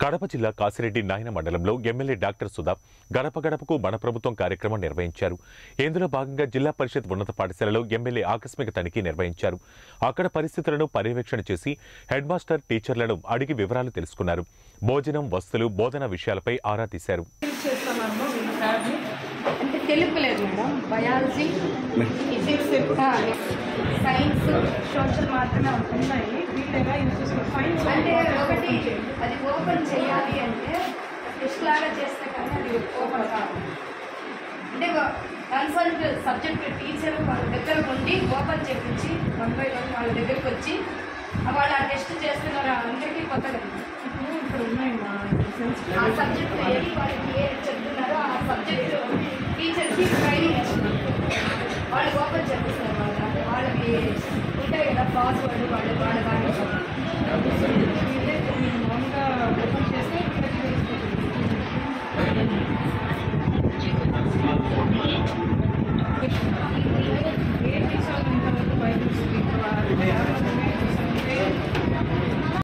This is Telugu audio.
కడప జిల్లా కాసిరెడ్డి నాయన మండలంలో ఎమ్మెల్యే డాక్టర్ సుధా గడప గడపకు మన ప్రభుత్వం కార్యక్రమం నిర్వహించారు ఇందులో భాగంగా జిల్లా పరిషత్ ఉన్నత పాఠశాలలో ఎమ్మెల్యే ఆకస్మిక తనిఖీ నిర్వహించారు అక్కడ పరిస్థితులను పర్యవేక్షణ చేసి హెడ్ మాస్టర్ టీచర్లను అడిగి వివరాలు తెలుసుకున్నారు భోజనం వస్తువులు బోధన విషయాలపై ఆరా తీశారు చేస్తున్నాము మీ సార్ని అంటే తెలుపులేదు madam biology physics science social మాత్రమే ఉంటుంది ఉన్నాయి వీళ్ళు ఎలా యూజ్ చేసుకోవాలి సైన్స్ అంటే ఒకటి అది ఓపెన్ చేయాలి అంటే టెస్ట్ లాగా చేస్తే కానీ అది ఓపెన్ కాదు అంటే కన్సల్ట్ సబ్జెక్ట్ టీచర్ వాళ్ళ దగ్గర ఉండి ఓపెన్ చేపించి వన్ బై వన్ వాళ్ళ దగ్గరికి వచ్చి వాళ్ళు ఆ టెస్ట్ చేస్తున్నారు అందరికీ కొత్తగా ఇప్పుడు ఇక్కడ ఉన్నాయి మా ఆ సబ్జెక్ట్ ఏది వాళ్ళకి ఏది చెప్తున్నారో ఆ సబ్జెక్ట్ టీచర్కి ట్రైనింగ్ ఇస్తున్నారు వాళ్ళు ఓపెన్ చేపిస్తారు వాళ్ళ వాళ్ళకి ఉంటాయి కదా పాస్వర్డ్ వాళ్ళు వాళ్ళ వాళ్ళు వీళ్ళే కొన్ని మామూలుగా ఓపెన్ చేస్తే ఇక్కడికి తెలిసిపోతుంది ఏ టీచర్ ఇంతవరకు బైబిల్ స్పీక్